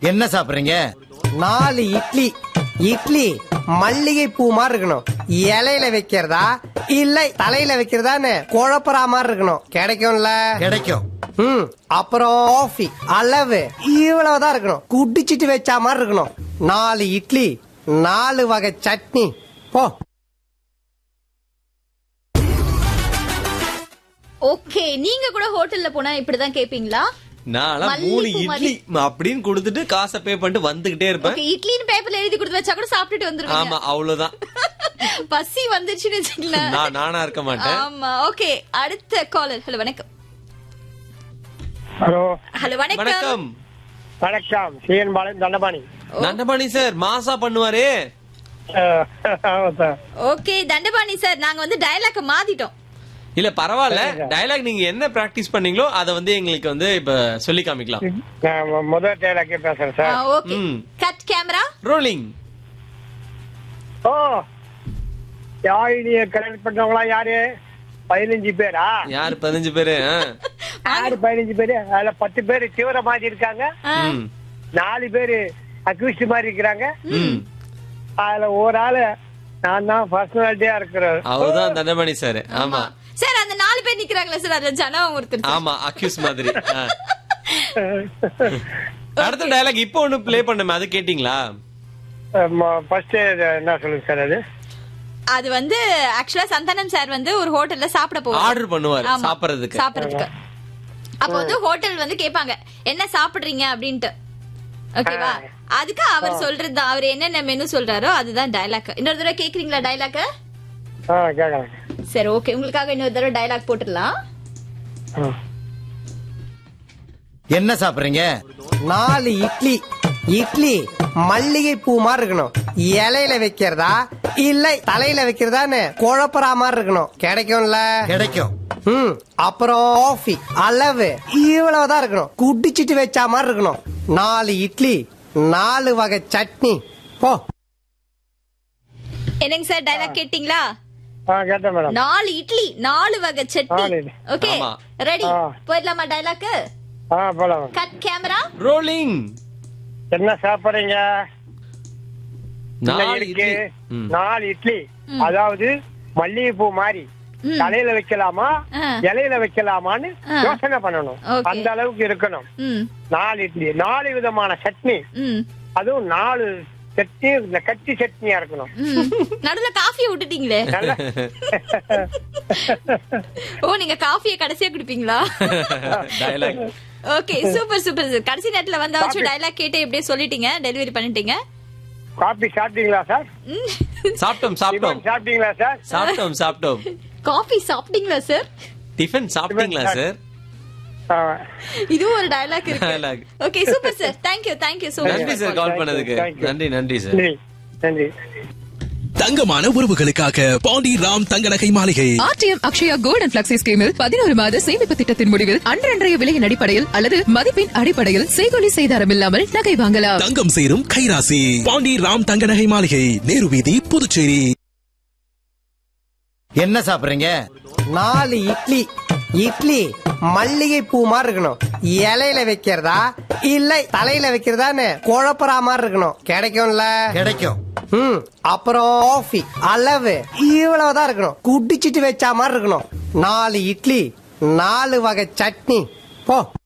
என்ன சாப்பிடுறீங்க நாலு இட்லி இட்லி மல்லிகை பூ மாதிரி இருக்கணும் இலையில வைக்கிறதா இல்ல தலையில வைக்கிறதான்னு குழப்பறா மாதிரி இருக்கணும் கிடைக்கும்ல கிடைக்கும் ம் அப்புறம் காஃபி அளவு இவ்வளவுதான் இருக்கணும் குடிச்சிட்டு வச்சா மாதிரி இருக்கணும் நாலு இட்லி நாலு வகை சட்னி போ ஓகே நீங்க கூட ஹோட்டல்ல போனா இப்படிதான் கேப்பீங்களா நான் மல்லிப்பூ மூணு மாதிரி. இட்லி அப்படின்னு கொடுத்துட்டு காசை பே பண்ணிட்டு வந்துகிட்டே இருப்பேன் ஓகே இட்லின்னு பேப்பர்ல எழுதி கொடுத்து வச்சா கூட சாப்பிட்டுட்டு வந்துருவீங்க ஆமா அவ்வளவுதான் பசி வந்துச்சுன்னு வச்சுக்கலாம் நான் நானா இருக்க மாட்டேன் ஆமா ஓகே அடுத்த காலர் ஹலோ வணக்கம் ஹலோ ஹலோ வணக்கம் வணக்கம் வணக்கம் சிஎன் பாளையம் தண்டபாணி நண்டபாணி சார் மாசா பண்ணுவாரே அஹ், ஆமா சார் ஓகே தண்டபாணி சார் நாங்க வந்து டயலாக்க மாத்திட்டோம் இல்ல பரவாயில்ல டயலாக் நீங்க என்ன பிராக்டிஸ் பண்ணீங்களோ அத வந்து எங்களுக்கு வந்து இப்ப சொல்லி காமிக்கலாம் நான் மு- முதல் டேலாக்கே பேசுறேன் சார் ஓகே ம். கட் கேமரா ரோலிங் ஓ யாழினிய கல்யாணம் பண்ணவங்களா யாரு பதினஞ்சு பேரா யாரு பதினஞ்சு பேரு ஆ? யாரு பதினஞ்சு பேரு அதுல பத்து பேரு தீவிர மாதிரி இருக்காங்க ம். நாலு பேரு அக்யூஸ்ட் மாதிரி இருக்கிறாங்க ம். அதுல ஒரு ஆளு நான் தான் பர்சனாலிட்டியா இருக்கிறேன் அவர்தான் தண்டபாணி சார் ஆமா சார் அந்த நாலு பேர் நிக்கிறாங்களா சார் அதுல ஜனம் ஒருத்தர் sir. ஆமா அக்யூஸ் மாதிரி ஆ. அடுத்த டயலாக் இப்போ ஒண்ணு ப்ளே பண்ணுமே அது கேட்டீங்களா ஃபர்ஸ்ட் என்ன சொல்லுங்க சார் அது அது வந்து ஆக்சுவலா சந்தானம் சார் வந்து ஒரு ஹோட்டல்ல சாப்பிட போவார் ஆர்டர் பண்ணுவாரு ஆமா, சாப்பிடுறதுக்கு சாப்பிடுறதுக்கு அப்ப வந்து ஹோட்டல் வந்து கேட்பாங்க என்ன சாப்பிடுறீங்க அப்படின்ட்டு ஓகேவா அதுக்கு அவர் சொல்றது அவர் என்னென்ன மெனு சொல்றாரோ அதுதான் டயலாக் இன்னொரு தடவை கேக்குறீங்களா டயலாக் ஆ கேட்கலாம் சரி ஓகே உங்களுக்காக இன்னொரு தடவை டயலாக் போட்டுடலாம் என்ன சாப்பிடுறீங்க நாலு இட்லி இட்லி மல்லிகை பூ மாதிரி இருக்கணும் இலையில வைக்கிறதா இல்ல தலையில வைக்கிறதான்னு குழப்பறா மாதிரி இருக்கணும் கிடைக்கும்ல கிடைக்கும் ம் அப்புறம் காஃபி அளவு இவ்வளவுதான் இருக்கணும் குடிச்சிட்டு வச்சா மாதிரி இருக்கணும் நாலு இட்லி நாலு வகை சட்னி போ என்னங்க சார் டயலாக் கேட்டீங்களா ஆ கேட்டேன் மேடம் நாலு இட்லி நாலு வகை சட்னி நாலு இட்லி. ஓகே ஆமா. ரெடி ஆ. போயிடலாமா டயலாக் ஆ போலாம் கட் கேமரா ரோலிங் என்ன சாப்பிடுறீங்க நாலு இருக்கு இட்லி ம். நாலு இட்லி அதாவது மல்லிகைப்பூ மாதிரி தலையில வைக்கலாமா ஆ. இலையில வைக்கலாமான்னு ஆ. யோசனை பண்ணணும் Okay. அந்த அளவுக்கு இருக்கணும் ம் நாலு இட்லி நாலு விதமான சட்னி ம் அதுவும் நாலு சட்னி இந்த கட்டி சட்னியா இருக்கணும் ம். நடுவுல காஃபியை விட்டுட்டீங்களே நல்ல ஓ நீங்க காஃபியை கடைசியா குடிப்பீங்களா dialogue okay super super sir கடைசி நேரத்துல வந்தாச்சும் டயலாக் கேட்டு எப்படியே சொல்லிட்டீங்க டெலிவரி பண்ணிட்டீங்க காபி சாப்பிட்டீங்களா சார் ம். சாப்பிட்டோம் சாப்பிட்டோம் டிபன் சாப்பிட்டீங்களா சார் சாப்பிட்டோம் சாப்பிட்டோம் காஃபி சாப்பிட்டீங்களா சார் டிஃபன் சாப்பிட்டீங்களா சார் ஆ. இதுவும் ஒரு டயலாக் இருக்கு Dialogue. Okay super sir thank you thank you so நன்றி மச் சார் கால் பண்ணதுக்கு Thank you. நன்றி நன்றி சார் நன்றி நன்றி தங்கமான உறவுகளுக்காக Pandi Ram Thanga Nagai Maligai RTM Akshaya gold and flexi ஸ்கீமில் பதினோரு மாத சேமிப்பு திட்டத்தின் முடிவில் அன்றன்றைய விலையின் அடிப்படையில் அல்லது மதிப்பின் அடிப்படையில் செய்கொலி செய்தாரம் இல்லாமல் நகை வாங்கலாம் தங்கம் சேரும் கைராசி பாண்டி ராம் தங்க நகை மாளிகை நேரு வீதி புதுச்சேரி என்ன சாப்பிடுறீங்க நாலு இட்லி இட்லி மல்லிகை பூ மாதிரி இருக்கணும் இலையில வைக்கிறதா இல்ல தலையில வைக்கிறதான்னு குழப்பறா மாதிரி இருக்கணும் கிடைக்கும்ல கிடைக்கும் ம் அப்புறம் காஃபி அளவு இவ்வளவுதான் இருக்கணும் குடிச்சிட்டு வச்சா மாதிரி இருக்கணும் நாலு இட்லி நாலு வகை சட்னி போ